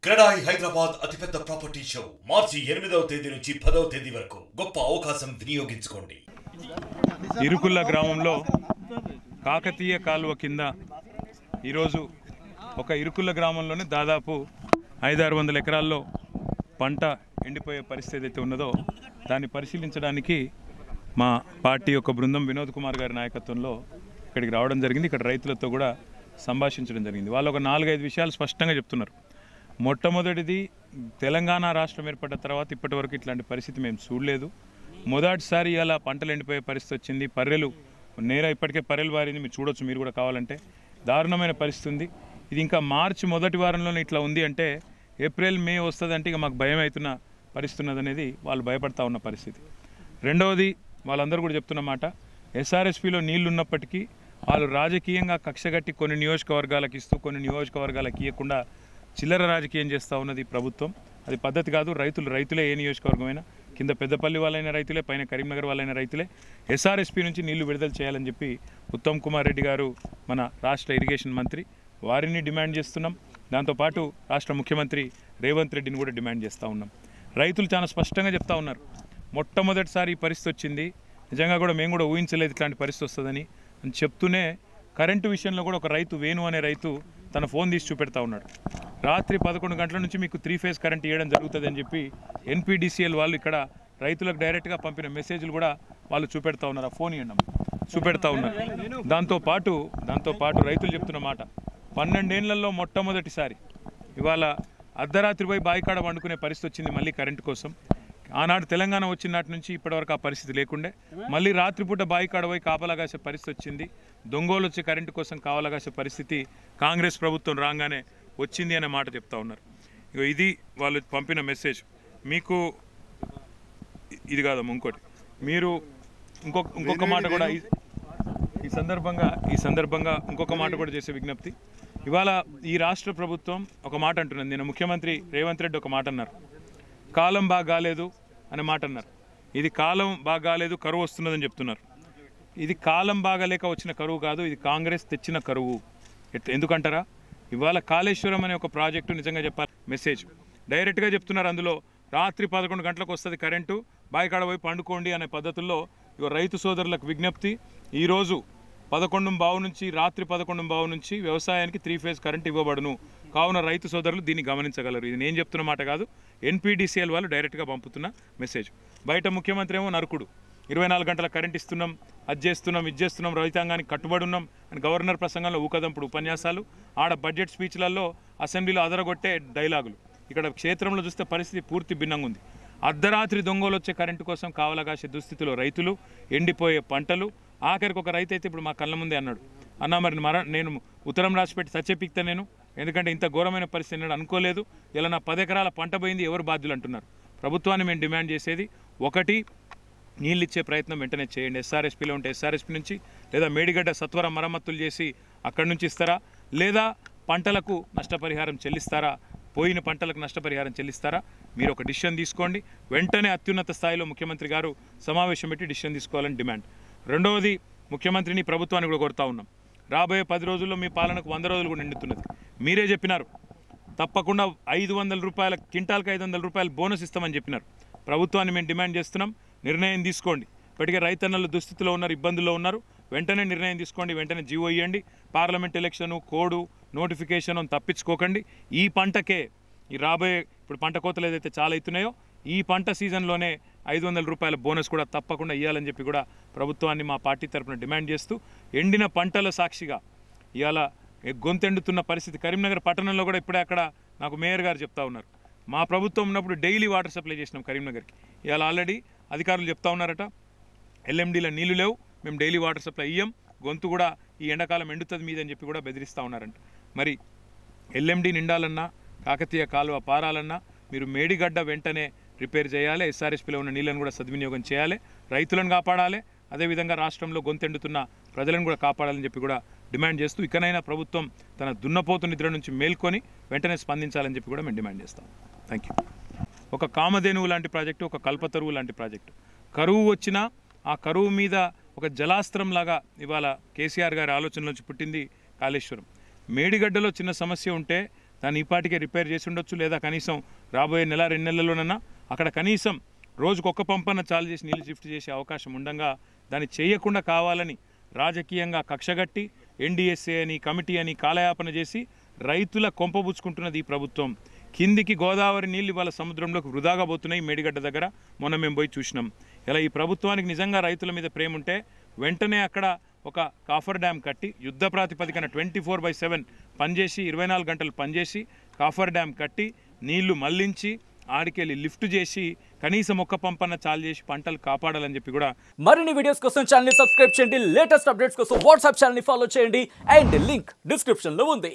క్రెడాయి హైదరాబాద్ అతిపెద్ద property show మార్చి ఎనిమిదవ తేదీ నుంచి పదవ తేదీ వరకు గొప్ప అవకాశం వినియోగించుకోండి ఇరుకుల్ల గ్రామంలో కాకతీయ కాలువ కింద ఈరోజు ఒక ఇరుకుల్ల గ్రామంలోనే దాదాపు ఐదారు వందల ఎకరాల్లో పంట ఎండిపోయే పరిస్థితి అయితే ఉన్నదో దాన్ని పరిశీలించడానికి మా పార్టీ యొక్క బృందం వినోద్ కుమార్ గారి నాయకత్వంలో ఇక్కడికి రావడం జరిగింది ఇక్కడ రైతులతో కూడా సంభాషించడం జరిగింది వాళ్ళు ఒక నాలుగైదు విషయాలు స్పష్టంగా చెప్తున్నారు మొట్టమొదటిది తెలంగాణ రాష్ట్రం ఏర్పడ్డ తర్వాత ఇప్పటివరకు ఇట్లాంటి పరిస్థితి మేము చూడలేదు మొదటిసారి ఇలా పంటలు ఎండిపోయే పరిస్థితి వచ్చింది పర్రెలు నేర ఇప్పటికే పర్రెలు వారింది మీరు చూడొచ్చు మీరు కూడా కావాలంటే దారుణమైన పరిస్థితి ఉంది ఇది ఇంకా మార్చి మొదటి వారంలోనే ఇట్లా ఉంది అంటే ఏప్రిల్ మే వస్తుందంటే ఇక మాకు భయం అవుతున్న పరిస్థితి ఉన్నదనేది వాళ్ళు భయపడతా ఉన్న పరిస్థితి రెండవది వాళ్ళందరూ కూడా చెప్తున్న మాట ఎస్ఆర్ఎస్పిలో నీళ్లు ఉన్నప్పటికీ వాళ్ళు రాజకీయంగా కక్షగట్టి కొన్ని నియోజకవర్గాలకు ఇస్తూ కొన్ని నియోజకవర్గాలకు ఇవ్వకుండా చిల్లర రాజకీయం చేస్తూ ఉన్నది ప్రభుత్వం అది పద్ధతి కాదు రైతులు రైతులే ఏ నియోజకవర్గమైనా కింద పెద్దపల్లి వాళ్ళైన రైతులే పైన కరీంనగర్ వాళ్ళైన రైతులే ఎస్ఆర్ఎస్పి నుంచి నీళ్లు విడుదల చేయాలని చెప్పి ఉత్తమ్ కుమార్ రెడ్డి గారు మన రాష్ట్ర ఇరిగేషన్ మంత్రి వారిని డిమాండ్ చేస్తున్నాం దాంతోపాటు రాష్ట్ర ముఖ్యమంత్రి రేవంత్ రెడ్డిని కూడా డిమాండ్ చేస్తూ ఉన్నాం రైతులు చాలా స్పష్టంగా చెప్తా ఉన్నారు మొట్టమొదటిసారి ఈ పరిస్థితి వచ్చింది నిజంగా కూడా మేము కూడా ఊహించలేదు ఇట్లాంటి పరిస్థితి వస్తుందని అని చెప్తూనే కరెంటు విషయంలో కూడా ఒక రైతు వేణు అనే రైతు తన ఫోన్ తీసి చూపెడతా ఉన్నాడు రాత్రి పదకొండు గంటల నుంచి మీకు త్రీ ఫేజ్ కరెంట్ ఇవ్వడం జరుగుతుంది అని చెప్పి ఎన్పీడీసీఎల్ వాళ్ళు ఇక్కడ రైతులకు డైరెక్ట్గా పంపిన మెసేజ్లు కూడా వాళ్ళు చూపెడతా ఉన్నారు ఆ ఫోన్ ఇవ్వండి చూపెడతా ఉన్నారు దాంతోపాటు దాంతోపాటు రైతులు చెప్తున్న మాట పన్నెండేళ్లలో మొట్టమొదటిసారి ఇవాళ అర్ధరాత్రి పోయి బాయికాడ వండుకునే పరిస్థితి వచ్చింది మళ్ళీ కరెంటు కోసం ఆనాడు తెలంగాణ వచ్చిన నాటి నుంచి ఇప్పటివరకు ఆ పరిస్థితి లేకుండే మళ్ళీ రాత్రిపూట బాయికాడ పోయి కాపలాగాసే పరిస్థితి వచ్చింది దొంగోలు వచ్చి కరెంటు కోసం కావలగాసే పరిస్థితి కాంగ్రెస్ ప్రభుత్వం రాగానే వచ్చింది అనే మాట చెప్తా ఉన్నారు ఇగో ఇది వాళ్ళు పంపిన మెసేజ్ మీకు ఇది కాదమ్మా ఇంకోటి మీరు ఇంకొక ఇంకొక మాట కూడా ఈ- ఈ సందర్భంగా ఈ సందర్భంగా ఇంకొక మాట కూడా చేసే విజ్ఞప్తి ఇవాళ ఈ రాష్ట్ర ప్రభుత్వం ఒక మాట అంటున్నది నేను ముఖ్యమంత్రి రేవంత్ రెడ్డి ఒక మాట అన్నారు కాలం బాగా కాలేదు అనే మాట అన్నారు ఇది కాలం బాగా కాలేదు కరువు వస్తున్నదని చెప్తున్నారు ఇది కాలం బాగాలేక వచ్చిన కరువు కాదు ఇది కాంగ్రెస్ తెచ్చిన కరువు ఎట్- ఎందుకంటారా ఇవాళ కాళేశ్వరం అనే ఒక ప్రాజెక్టు నిజంగా చెప్పాలి మెసేజ్ డైరెక్ట్గా చెప్తున్నారు అందులో రాత్రి పదకొండు గంటలకు వస్తుంది కరెంటు బాయికాడ పోయి పండుకోండి అనే పద్ధతుల్లో ఇగో రైతు సోదరులకు విజ్ఞప్తి ఈరోజు పదకొండు బావు నుంచి రాత్రి పదకొండు బావు నుంచి వ్యవసాయానికి త్రీ ఫేజ్ కరెంట్ ఇవ్వబడును కావున రైతు సోదరులు దీన్ని గమనించగలరు ఇది నేను చెప్తున్న మాట కాదు ఎన్పీడీసీఎల్ వాళ్ళు డైరెక్ట్గా పంపుతున్న మెసేజ్ బయట ముఖ్యమంత్రి ఏమో నరకుడు ఇరవై నాలుగు గంటల కరెంట్ ఇస్తున్నాం అది చేస్తున్నాం ఇది చేస్తున్నాం రైతాంగానికి కట్టుబడి ఉన్నాం అని గవర్నర్ ప్రసంగంలో ఊకదంపుడు ఉపన్యాసాలు ఆడ బడ్జెట్ స్పీచ్లలో అసెంబ్లీలో అదరగొట్టే డైలాగులు ఇక్కడ క్షేత్రంలో చూస్తే పరిస్థితి పూర్తి భిన్నంగా ఉంది అర్ధరాత్రి దొంగలు వచ్చే కరెంటు కోసం కావలగాసే దుస్థితిలో రైతులు ఎండిపోయే పంటలు ఆఖరికి ఒక రైతు అయితే ఇప్పుడు మా కళ్ళ ముందే అన్నాడు అన్నా మరి మర నేను ఉత్తరం రాసిపెట్టి చచ్చెపిక్తా నేను ఎందుకంటే ఇంత ఘోరమైన పరిస్థితి నేను అనుకోలేదు ఇలా నా పది ఎకరాల పంట పోయింది ఎవరు బాధ్యులు అంటున్నారు ప్రభుత్వాన్ని మేము డిమాండ్ చేసేది ఒకటి నీళ్ళు ఇచ్చే ప్రయత్నం వెంటనే చేయండి ఎస్ఆర్ఎస్పీలో ఉంటే ఎస్ఆర్ఎస్పీ నుంచి లేదా మేడిగడ్డ సత్వర మరమ్మతులు చేసి అక్కడి నుంచి ఇస్తారా లేదా పంటలకు నష్టపరిహారం చెల్లిస్తారా పోయిన పంటలకు నష్టపరిహారం చెల్లిస్తారా మీరు ఒక డిసిషన్ తీసుకోండి వెంటనే అత్యున్నత స్థాయిలో ముఖ్యమంత్రి గారు సమావేశం పెట్టి డిసిషన్ తీసుకోవాలని డిమాండ్ రెండవది ముఖ్యమంత్రిని ప్రభుత్వాన్ని కూడా కోరుతా ఉన్నాం రాబోయే పది రోజుల్లో మీ పాలనకు వంద రోజులు కూడా నిండుతున్నది మీరే చెప్పినారు తప్పకుండా ఐదు వందల రూపాయల క్వింటాల్కి ఐదు వందల రూపాయలు బోనస్ ఇస్తామని చెప్పినారు ప్రభుత్వాన్ని మేము డిమాండ్ చేస్తున్నాం నిర్ణయం తీసుకోండి ఇప్పటికే రైతన్నలు దుస్థితిలో ఉన్నారు ఇబ్బందుల్లో ఉన్నారు వెంటనే నిర్ణయం తీసుకోండి వెంటనే జీవో ఇవ్వండి పార్లమెంట్ ఎలక్షను కోడు నోటిఫికేషన్ అని తప్పించుకోకండి ఈ పంటకే ఈ రాబోయే ఇప్పుడు పంట కోతలు ఏదైతే చాలా అవుతున్నాయో ఈ పంట సీజన్లోనే ఐదు వందల రూపాయల బోనస్ కూడా తప్పకుండా ఇవ్వాలని చెప్పి కూడా ప్రభుత్వాన్ని మా పార్టీ తరఫున డిమాండ్ చేస్తూ ఎండిన పంటల సాక్షిగా ఇవాళ గొంతెండుతున్న పరిస్థితి కరీంనగర్ పట్టణంలో కూడా ఇప్పుడే అక్కడ నాకు మేయర్ గారు చెప్తా ఉన్నారు మా ప్రభుత్వం ఉన్నప్పుడు డైలీ వాటర్ సప్లై చేసినాం కరీంనగర్కి ఇవాళ ఆల్రెడీ అధికారులు చెప్తా ఉన్నారట ఎల్ఎండీలో నీళ్లు లేవు మేము డైలీ వాటర్ సప్లై ఇయ్యం గొంతు కూడా ఈ ఎండాకాలం ఎండుతుంది మీద అని చెప్పి కూడా బెదిరిస్తూ ఉన్నారంట మరి ఎల్ఎండి నిండాలన్నా కాకతీయ కాలువ పారాలన్నా మీరు మేడిగడ్డ వెంటనే రిపేర్ చేయాలి ఎస్ఆర్ఎస్పీలో ఉన్న నీళ్ళను కూడా సద్వినియోగం చేయాలి రైతులను కాపాడాలి అదేవిధంగా రాష్ట్రంలో గొంతెండుతున్న ప్రజలను కూడా కాపాడాలని చెప్పి కూడా డిమాండ్ చేస్తూ ఇకనైనా ప్రభుత్వం తన దున్నపోతు నిద్ర నుంచి మేల్కొని వెంటనే స్పందించాలని చెప్పి కూడా మేము డిమాండ్ చేస్తాం థ్యాంక్ యూ ఒక కామధేనువు లాంటి ప్రాజెక్టు ఒక కల్పతరువు లాంటి ప్రాజెక్టు కరువు వచ్చినా ఆ కరువు మీద ఒక జలాస్త్రం లాగా ఇవాళ కేసీఆర్ గారి ఆలోచన నుంచి పుట్టింది కాళేశ్వరం మేడిగడ్డలో చిన్న సమస్య ఉంటే దాన్ని ఈపాటికే రిపేర్ చేసి ఉండొచ్చు లేదా కనీసం రాబోయే నెల రెండు నెలల్లోనన్నా అక్కడ కనీసం రోజుకు ఒక్క పంపన్న చాలు చేసి నీళ్ళు షిఫ్ట్ చేసే అవకాశం ఉండగా దాన్ని చేయకుండా కావాలని రాజకీయంగా కక్షగట్టి ఎన్డీఎస్ఏ అని కమిటీ అని కాలయాపన చేసి రైతుల కొంపబుచ్చుకుంటున్నది ఈ ప్రభుత్వం కిందికి గోదావరి నీళ్ళు ఇవాళ సముద్రంలోకి వృధాగా పోతున్నాయి మేడిగడ్డ దగ్గర మొన్న మేము పోయి చూసినాం ఇలా ఈ ప్రభుత్వానికి నిజంగా రైతుల మీద ప్రేమ ఉంటే వెంటనే అక్కడ ఒక కాఫర్ డ్యామ్ కట్టి యుద్ధ ప్రాతిపదికన ట్వంటీ ఫోర్ బై సెవెన్ పనిచేసి ఇరవై నాలుగు గంటలు పనిచేసి కాఫర్ డ్యామ్ కట్టి నీళ్లు మళ్లించి ఆడికెళ్ళి లిఫ్ట్ చేసి కనీసం ఒక్క పంపన్న చాలు చేసి పంటలు కాపాడాలని చెప్పి కూడా మరిన్ని వీడియోస్ కోసం ఛానల్ ని సబ్స్క్రైబ్ చేయండి లేటెస్ట్ అప్డేట్స్ కోసం వాట్సాప్ ఛానల్ ని ఫాలో చేయండి అండ్ లింక్ డిస్క్రిప్షన్ లో ఉంది